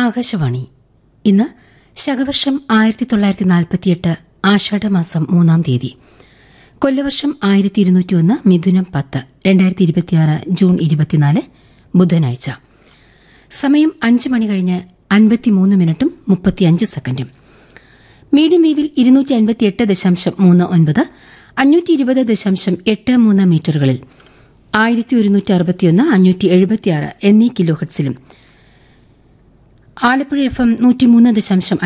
ആകാശവാണി ഇന്ന് ശകവർഷം ആയിരത്തി തൊള്ളായിരത്തി നാൽപ്പത്തിയെട്ട് ആഷാഢമാസം മൂന്നാം തീയതി കൊല്ലവർഷം ആയിരത്തി ഇരുന്നൂറ്റി ഒന്ന് മിഥുനം പത്ത് രണ്ടായിരത്തി ഇരുപത്തിയാറ് ജൂൺ ഇരുപത്തിനാല് ബുധനാഴ്ച സമയം അഞ്ച് മണി കഴിഞ്ഞ് അൻപത്തിമൂന്ന് മിനിറ്റും മുപ്പത്തിയഞ്ച് സെക്കൻഡും മീഡിയം വേവിൽ ഇരുന്നൂറ്റി അൻപത്തിയെട്ട് ദശാംശം മൂന്ന് ഒൻപത് അഞ്ഞൂറ്റി ഇരുപത് ദശാംശം എട്ട് മൂന്ന് മീറ്ററുകളിൽ ആയിരത്തി ഒരുന്നൂറ്റി അറുപത്തിയൊന്ന് അഞ്ഞൂറ്റി എഴുപത്തിയാറ് എന്നീ കിലോ ഹെഡ്സിലും ആലപ്പുഴ എഫ് എം നൂറ്റിമൂന്ന് ദശാംശം